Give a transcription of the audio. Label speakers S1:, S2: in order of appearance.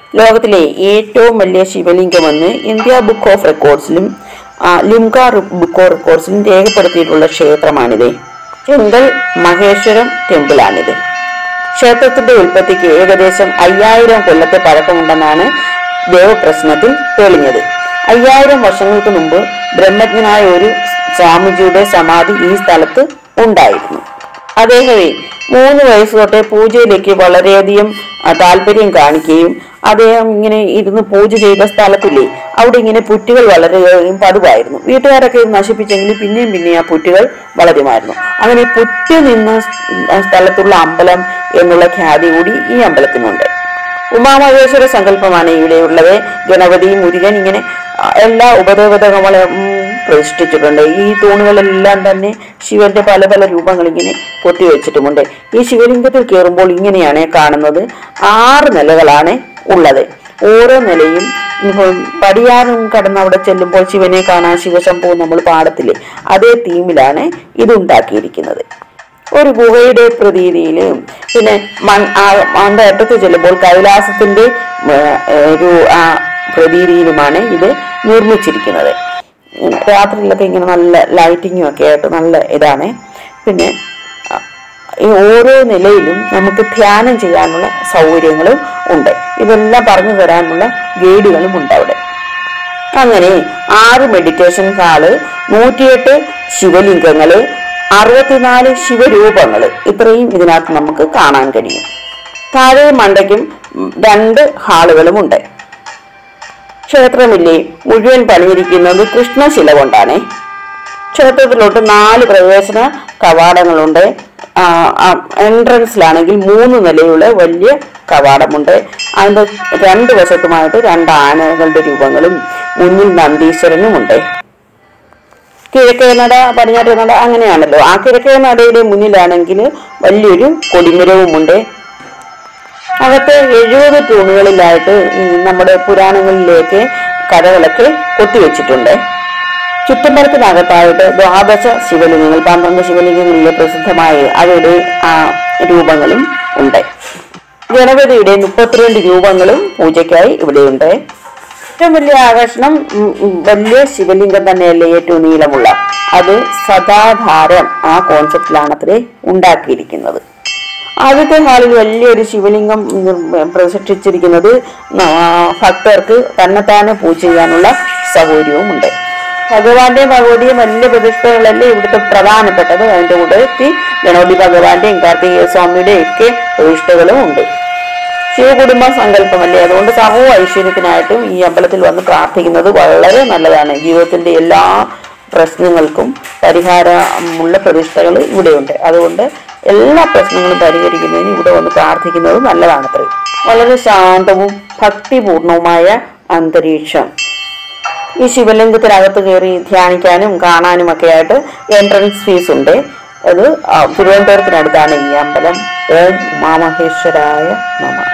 S1: ലോകത്തിലെ ഏറ്റവും വലിയ ശിവലിംഗമെന്ന് ഇന്ത്യ ബുക്ക് ഓഫ് റെക്കോർഡ്സിലും ആ, ലിംക ബുക്ക് ഓഫ് റെക്കോർഡ്സിലും രേഖപ്പെടുത്തിയിട്ടുള്ള ക്ഷേത്രമാണിത് ചെങ്കൽ മഹേശ്വരം ടെമ്പിളാണിത് ക്ഷേത്രത്തിന്റെ ഉൽപ്പത്തിക്ക് ഏകദേശം അയ്യായിരം കൊല്ലത്തെ പഴക്കമുണ്ടെന്നാണ് ദേവപ്രശ്നത്തിൽ തെളിഞ്ഞത് അയ്യായിരം വർഷങ്ങൾക്ക് മുമ്പ് ബ്രഹ്മജ്ഞനായ ഒരു സ്വാമിജിയുടെ സമാധി ഈ സ്ഥലത്ത് ഉണ്ടായിരുന്നു അദ്ദേഹമേ മൂന്ന് വയസ്സ് തൊട്ടേ പൂജയിലേക്ക് വളരെയധികം ആ, താല്പര്യം കാണിക്കുകയും അദ്ദേഹം ഇങ്ങനെ ഇരുന്ന് പൂജ ചെയ്ത സ്ഥലത്തില്ലേ അവിടെ ഇങ്ങനെ പുറ്റുകൾ വളരെയധികം പതിവായിരുന്നു വീട്ടുകാരൊക്കെ ഇത് നശിപ്പിച്ചെങ്കിലും പിന്നെയും പിന്നെയും ആ പുറ്റുകൾ വളരുമായിരുന്നു അങ്ങനെ പുറ്റു നിന്ന സ്- സ്ഥലത്തുള്ള അമ്പലം എന്നുള്ള ഖ്യാതി കൂടി ഈ അമ്പലത്തിനുണ്ട് ഉമാമഹേശ്വര സങ്കല്പമാണ് ഇവിടെയുള്ളത് ഗണപതി മുരുകൻ ഇങ്ങനെ ആ, എല്ലാ ഉപദേവതകളും പ്രതിഷ്ഠിച്ചിട്ടുണ്ട് ഈ തൂണുകളെല്ലാം തന്നെ ശിവന്റെ പല പല രൂപങ്ങൾ ഇങ്ങനെ കൊത്തിവെച്ചിട്ടുമുണ്ട് ഈ ശിവലിംഗത്തിൽ കയറുമ്പോൾ ഇങ്ങനെയാണ് കാണുന്നത് ആറ് നിലകളാണ് ഉള്ളത് ഓരോ നിലയും ഇപ്പം പടിയാറും കടന്ന് അവിടെ ചെല്ലുമ്പോൾ ശിവനെ കാണാൻ ശിവശംഭു നമ്മൾ പാടത്തില്ലേ അതേ തീമിലാണ് ഇത് ഉണ്ടാക്കിയിരിക്കുന്നത് ഒരു ഗുഹയുടെ പ്രതീതിയിലും പിന്നെ മൺ ആ- അതിന്റെ അറ്റത്ത് ചെല്ലുമ്പോൾ കൈലാസത്തിന്റെ ഏ, ഒരു ആ പ്രതീതിയിലുമാണ് ഇത് നിർമ്മിച്ചിരിക്കുന്നത് ഉം, രാത്രിയിലൊക്കെ ഇങ്ങനെ നല്ല ലൈറ്റിങ്ങും ഒക്കെ ആയിട്ട് നല്ല ഇതാണ് പിന്നെ ആ, ഈ ഓരോ നിലയിലും നമുക്ക് ധ്യാനം ചെയ്യാനുള്ള സൗകര്യങ്ങളും ഉണ്ട് ഇതെല്ലാം പറഞ്ഞു തരാനുള്ള ഗൈഡുകളും ഉണ്ട് അവിടെ അങ്ങനെ ആറ് മെഡിറ്റേഷൻ ഹാള് നൂറ്റിയെട്ട് ശിവലിംഗങ്ങള് അറുപത്തിനാല് ശിവരൂപങ്ങള് ഇത്രയും ഇതിനകത്ത് നമുക്ക് കാണാൻ കഴിയും താഴെ മണ്ടയ്ക്കും ഉം, രണ്ട് ഹാളുകളും ഉണ്ട് ക്ഷേത്രമില്ലേ മുഴുവൻ പണിഞ്ഞിരിക്കുന്നത് കൃഷ്ണശില കൊണ്ടാണ് ക്ഷേത്രത്തിലോട്ട് നാല് പ്രവേശന കവാടങ്ങളുണ്ട് ആ, ആ, എൻട്രൻസിലാണെങ്കിൽ മൂന്ന് നിലയുള്ള വലിയ കവാടമുണ്ട് അതിന്റെ രണ്ട് വശത്തുമായിട്ട് രണ്ട് ആനകളുടെ രൂപങ്ങളും മുന്നിൽ നന്ദീശ്വരനുമുണ്ട് കിഴക്കേ നട പടിഞ്ഞാറ്റേ നട അങ്ങനെയാണല്ലോ ആ കിഴക്കേ നടയുടെ മുന്നിലാണെങ്കിൽ വലിയൊരു കൊടിമരവുമുണ്ട് അകത്ത് എഴുപത് തൂണുകളിലായിട്ട് ഈ നമ്മുടെ പുരാണങ്ങളിലേക്ക് കഥകളൊക്കെ കൊത്തിവെച്ചിട്ടുണ്ട് ചുറ്റുമ്പലത്തിനകത്തായിട്ട് ദ്വാദശ ശിവലിംഗങ്ങൾ പന്ത്രണ്ട് ശിവലിംഗങ്ങളിലെ പ്രസിദ്ധമായ അവയുടെ ആ രൂപങ്ങളും ഉണ്ട് ഗണപതിയുടെ മുപ്പത്തിരണ്ട് രൂപങ്ങളും പൂജയ്ക്കായി ഇവിടെയുണ്ട് ഏറ്റവും വലിയ ആകർഷണം ഉം, ഉം, വലിയ ശിവലിംഗം തന്നെയല്ലേ ഏറ്റവും നീളമുള്ള അത് സദാധാരം ആ കോൺസെപ്റ്റിലാണ് അത്രേ ഉണ്ടാക്കിയിരിക്കുന്നത് ആദ്യത്തെ ഹാളിൽ വലിയൊരു ശിവലിംഗം നിർ- പ്രതിഷ്ഠിച്ചിരിക്കുന്നത് ന- ഭക്തർക്ക് തന്നെത്താനെ പൂജ ചെയ്യാനുള്ള സൗകര്യവുമുണ്ട് ഭഗവാന്റെയും ഭഗവതിയും വലിയ പ്രതിഷ്ഠകളല്ലേ ഇവിടുത്തെ പ്രധാനപ്പെട്ടത് അതിന്റെ കൂടെ എത്തി ഗണപതി ഭഗവാന്റെയും കാർത്തികേയ സ്വാമിയുടെയും ഒക്കെ പ്രതിഷ്ഠകളും ഉണ്ട് ശിവകുടുംബ സങ്കല്പമല്ലേ അതുകൊണ്ട് സർവ്വ ഐശ്വര്യത്തിനായിട്ടും ഈ അമ്പലത്തിൽ വന്ന് പ്രാർത്ഥിക്കുന്നത് വളരെ നല്ലതാണ് ജീവിതത്തിന്റെ എല്ലാ പ്രശ്നങ്ങൾക്കും പരിഹാരമുള്ള പ്രതിഷ്ഠകൾ ഇവിടെയുണ്ട് അതുകൊണ്ട് എല്ലാ പ്രശ്നങ്ങളും പരിഹരിക്കുന്നതിന് ഇവിടെ വന്ന് പ്രാർത്ഥിക്കുന്നത് നല്ലതാണത്രേ വളരെ ശാന്തവും ഭക്തിപൂർണവുമായ അന്തരീക്ഷം ഈ ശിവലിംഗത്തിനകത്ത് കയറി ധ്യാനിക്കാനും കാണാനും ഒക്കെ ആയിട്ട് എൻട്രൻസ് ഫീസ് ഉണ്ട് അത് ആ, തിരുവനന്തപുരത്തിനടുത്താണ് ഈ അമ്പലം ഓം ഉമാമഹേശ്വരായ നമ